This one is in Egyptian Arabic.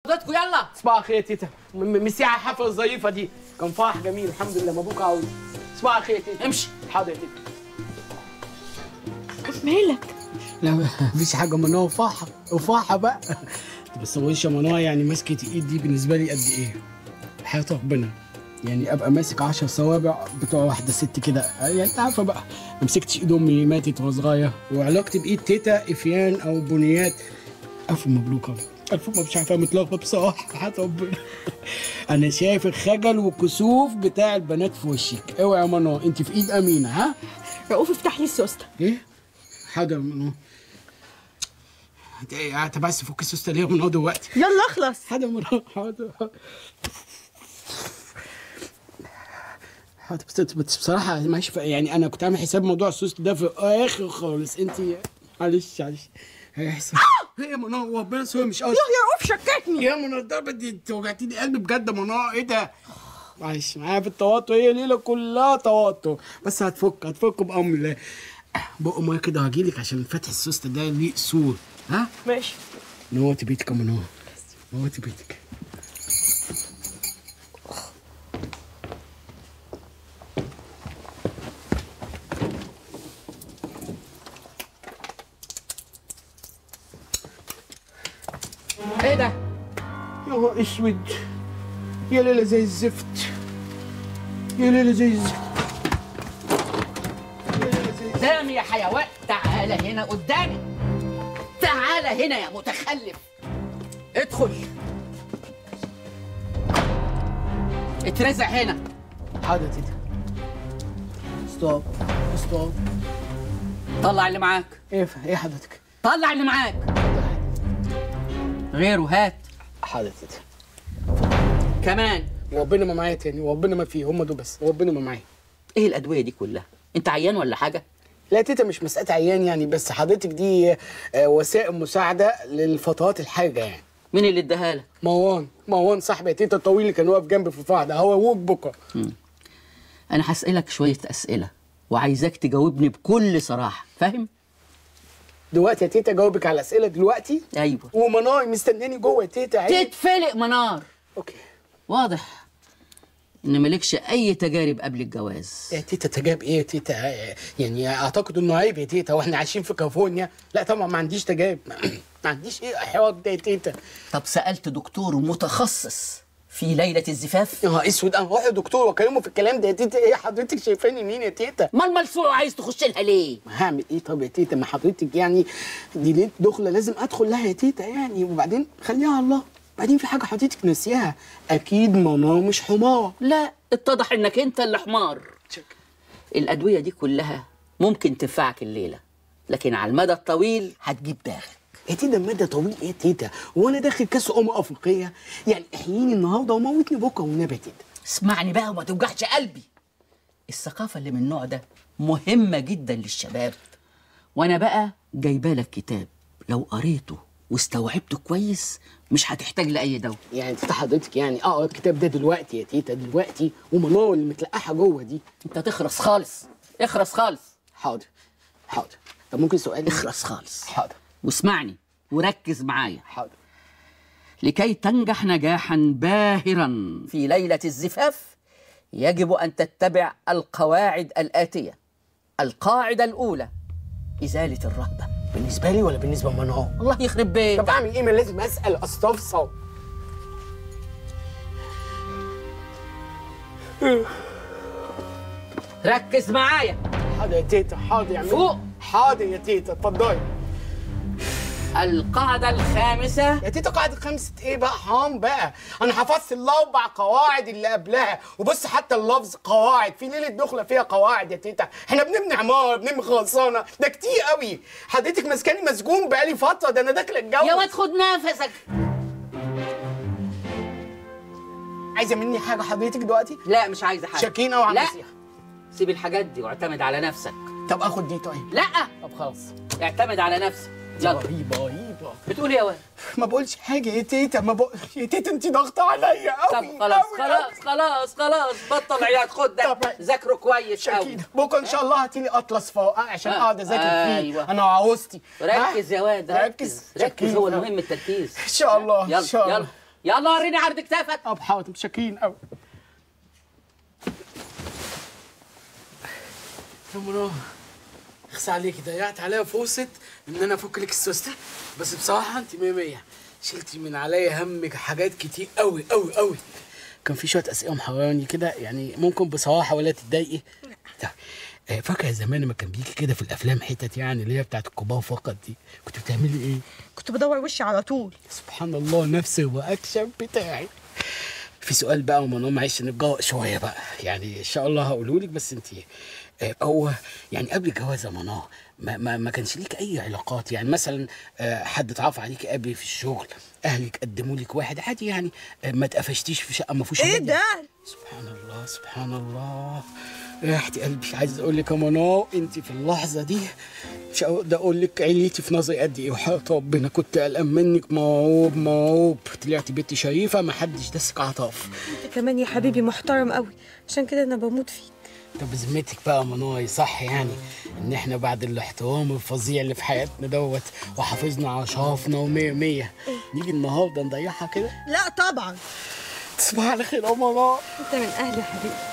حضرتكم يلا صباح الخير يا تيتا م- م- مسي على الحفله الظريفه دي كان فرح جميل الحمد لله مبروك عاوز صباح الخير يا تيتا امشي حاضر يا تيتا مالك لا مفيش حاجه منوع وفاحه وفاحه بقى بس وش يا منوع يعني مسكه الايد دي بالنسبه لي قد ايه حياه ربنا يعني ابقى ماسك 10 صوابع بتوع واحده ست كده يعني انت عارفه بقى ما مسكتش ايد امي اللي ماتت وهي صغيره وعلاقتي بايد تيتا افيان او بنيات الف مبروك أبو. الف مبروك مش عارفه متلخبط بصراحه حياه ربنا انا شايف الخجل والكسوف بتاع البنات في وشك اوعي يا منوع انت في ايد امينه ها رؤوف افتح لي السوسته ايه حاضر يا منوع انت ايه قاعد بس فك السوسته ليه يا منوع دلوقتي يلا اخلص حاضر يا منوع حاضر حاضر بس بس بصراحه ماشي يعني انا كنت عامل حساب موضوع السوست ده في الاخر خالص انت معلش معلش هيحصل ايه يا منوع ربنا سوى مش قصدي يا رؤوف شككني يا منى الضربة دي انت وجعتيني قلبي بجد يا منى ايه ده؟ معلش معايا في التوتر هي ليلة كلها توتر بس هتفك هتفك بأمر الله بق ميه كده هجيلك عشان فتح السوست ده ليه اصول ها؟ ماشي نوتي بيتك يا منى نوتي بيتك ايه ده يا نهار اسود يا ليلة زي الزفت يا ليلة زي الزفت يا ليلة زي الزفت قدامي يا حيوان تعالى هنا قدامي تعالى هنا يا متخلف ادخل اترزع هنا حاضر يا تيتا ستوب ستوب طلع اللي معاك ايه ايه حضرتك؟ طلع اللي معاك غيره هات حاضر يا تيتا كمان وربنا ما معايا تاني وربنا ما فيه هم دول بس وربنا ما معايا ايه الادويه دي كلها انت عيان ولا حاجه لا يا تيتا مش مسألة عيان يعني بس حضرتك دي آه، وسائل مساعدة للفترات الحرجة يعني مين اللي اداها لك مروان مروان صاحبي يا تيتا الطويل اللي كان واقف جنبي في الفرح ده هو ابوك بكره انا هسالك شويه اسئله وعايزاك تجاوبني بكل صراحه فاهم دلوقتي يا تيتا جاوبك على الأسئلة دلوقتي ايوه ومناي مستناني جوه يا تيتا عيب. تتفلق منار اوكي واضح ان مالكش اي تجارب قبل الجواز يا تيتا تجاب ايه يا تيتا يعني اعتقد انه عيب يا تيتا واحنا عايشين في كاليفورنيا لا طبعا ما عنديش تجارب ما عنديش ايه احراج ده يا تيتا طب سالت دكتور متخصص في ليله الزفاف يا نهار اسود انا هروح لدكتور واكلمه في الكلام ده يا تيتا ايه حضرتك شايفاني مين يا تيتا ما الملسوع عايز تخش لها ليه ما هعمل ايه طب يا تيتا ما حضرتك يعني دي ليله دخله لازم ادخل لها يا تيتا يعني وبعدين خليها على الله بعدين في حاجه حضرتك ناسيها اكيد ماما مش حمار لا اتضح انك انت اللي حمار الادويه دي كلها ممكن تنفعك الليله لكن على المدى الطويل هتجيب داخل يا تيتا المدى طويل ايه يا تيتا وانا داخل كاس امم افريقيه يعني احييني النهارده وموتني بكره والنبي يا تيتا اسمعني بقى وما توجعش قلبي الثقافة اللي من النوع ده مهمة جدا للشباب وانا بقى جايبه لك كتاب لو قريته واستوعبته كويس مش هتحتاج لأي دواء يعني تيتا حضرتك يعني اقرا الكتاب ده دلوقتي يا تيتا دلوقتي ومنار اللي متلقحه جوه دي انت تخرس خالص اخرس خالص حاضر حاضر طب ممكن سؤال اخرس خالص حاضر واسمعني وركز معايا حاضر لكي تنجح نجاحا باهرا في ليلة الزفاف يجب أن تتبع القواعد الآتية القاعدة الأولى إزالة الرهبة بالنسبه لي ولا بالنسبه لمنار الله يخرب بيتك طب اعمل ايه ما لازم اسال استفسر ركز معايا حاضر يا تيتا حاضر يا عمي. فوق. حاضر يا تيتا اتفضلي القاعدة الخامسة يا تيتا قاعدة خمسة ايه بقى حرام بقى انا حفظت الاربع قواعد اللي قبلها وبص حتى اللفظ قواعد في ليلة دخلة فيها قواعد يا تيتا احنا بنبني عمارة بنبني خلصانة ده كتير قوي حضرتك ماسكاني مسجون بقالي فترة ده انا داخل اتجوز يا واد خد نفسك عايزة مني حاجة حضرتك دلوقتي لا مش عايزة حاجة شاكين او عن لا نصيحة سيب الحاجات دي واعتمد على نفسك طب اخد دي طيب لا طب خلاص اعتمد على نفسك يلا رهيبة رهيبة بتقول إيه يا واد ما بقولش حاجة يا تيتا ما بقول يا تيتا انت ضاغطة عليا قوي طب خلاص خلاص خلاص خلاص بطل عياط خد ده طب- ذاكره كويس قوي شاكين بكره ان شاء الله هاتيلي اطلس فوق عشان آه. اقعد اذاكر فيه أيوة. انا وعروستي ركز يا واد ركز. ركز ركز شكيل. هو المهم التركيز ان شاء الله يلا ان شاء الله يلا يلا وريني عرض كتافك اب حاضر متشكرين قوي يا منى اخس عليكي ضيعت عليا فرصه ان انا افك لك السوسته بس بصراحه انت مية مية شلتي من عليا هم حاجات كتير قوي قوي قوي كان في شويه اسئله محيراني كده يعني ممكن بصراحه ولا تتضايقي طيب آه، فاكره زمان لما كان بيجي كده في الافلام حتت يعني اللي هي بتاعت الكبار فقط دي كنت بتعملي ايه؟ كنت بدور وشي على طول سبحان الله نفس الرياكشن بتاعي في سؤال بقى ومنو معلش نتجوق شويه بقى يعني ان شاء الله هقوله لك بس انت آه، هو يعني قبل الجواز يا منى ما, ما, ما كانش ليك اي علاقات يعني مثلا آه، حد اتعرف عليك قبل في الشغل اهلك قدموا لك واحد عادي يعني آه، ما اتقفشتيش في شقه ما فيهوش ايه ولاد ده سبحان الله سبحان الله يا اختي قلبي عايز اقول لك يا منى انت في اللحظه دي مش هقدر اقول لك عليتي في نظري قد ايه وحياة ربنا كنت قلقان منك موعوب موعوب طلعتي بنت شريفه ما حدش دسك عطاف انت كمان يا حبيبي محترم قوي عشان كده انا بموت فيك طب بذمتك بقى يا منى صح يعني ان احنا بعد الاحترام الفظيع اللي في حياتنا دوت وحافظنا على شرفنا ومية مية نيجي النهارده نضيعها كده لا طبعا تصبح على خير يا منى انت من اهلي يا حبيبي